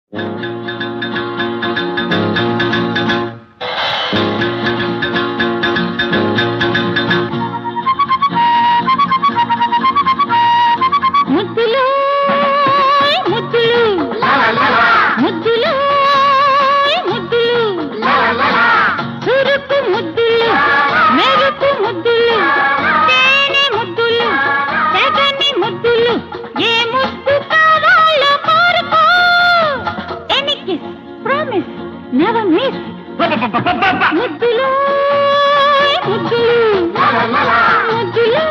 ముద్దులు ముద్దులు ముద్దులు ముద్దులు చురుకు ముద్దులు మెరుపు ముద్దులు తేనె ముద్దులు తెగని ముద్దులు ఏ ముద్దు కావాలో కోరుకో any kiss promise never miss ముద్దులు ముద్దులు ముద్దులు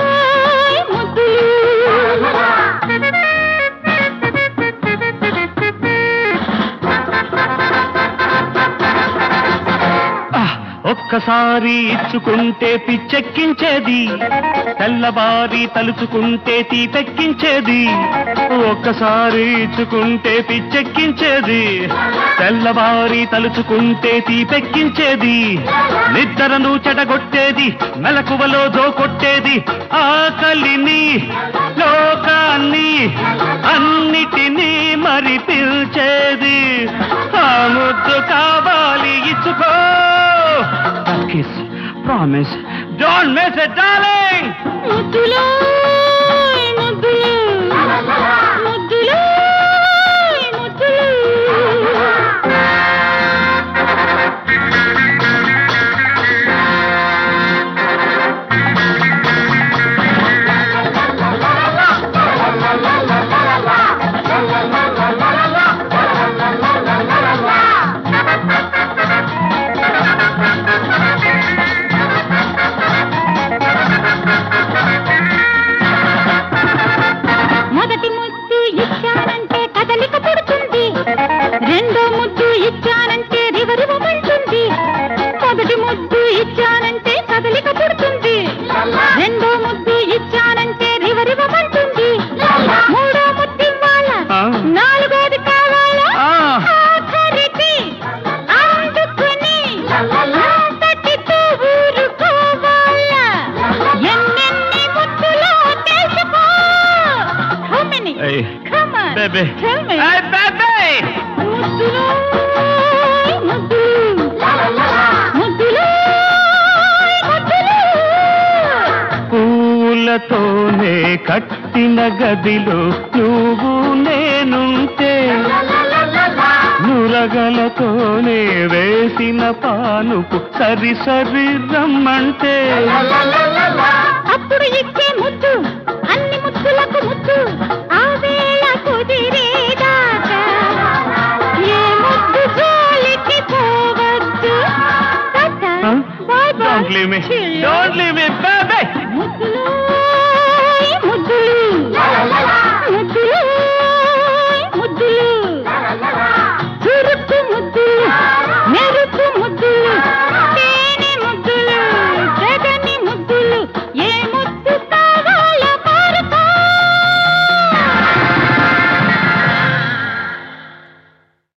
ఆహ్! ఒక్కసారి ఇచ్చుకుంటే పిచ్చెక్కించేది తెల్లవారి తలుచుకుంటే తీపెక్కించేది ఒక్కసారి ఇచ్చుకుంటే పిచ్చెక్కించేది తెల్లవారి తలుచుకుంటే తీపెక్కించేది నిద్రను చెడగొట్టేది మెలకువలో దోకొట్టేది ఆకలిని లోకాన్ని అన్నిటినీ మరి పిలిచేది ఆ ముద్దు కావాలి ఇచ్చుకో kiss promise don't miss it darling ముద్దులు ముద్దులు ముద్దులు ముద్దులు మొదటి ముద్దు ఇచ్చానంటే కదలిక పుడుతుంది రెండో ముద్దు ఇచ్చానంటే రివరివమంటుంది మొదటి ముద్దు ఇచ్చానంటే కదలిక పుడుతుంది రెండో ముద్దు ఇచ్చానంటే రివరివమంటుంది మూడో ముద్దు ఇవ్వాలా ఆ. నాలుగోది కావాలా ఆ. ఆఖరిది అందుకుని అంతటితో ఊరుకోవాలా ఎన్నెన్ని ముద్దులో తెలుసుకో How many? Hey, Come on. baby. Tell me. Hey, baby! ముద్దులు ముద్దులు ముద్దులు ముద్దులు పూలతోనే కట్టిన గదిలో నువ్వు నేనుంటే నురగలతోనే వేసిన పానుపు సరి సరి రమ్మంటే అప్పుడు ఇచ్చే ముద్దు అన్ని ముద్దులకు ముద్దు ఆ వేళ కుదిరేదాకా ఏ ముద్దు జోలికి పోవద్దు Tata. Huh? Bye bye. Don't leave me. Cheerio. Don't leave me, baby! ముద్దులు ముద్దులు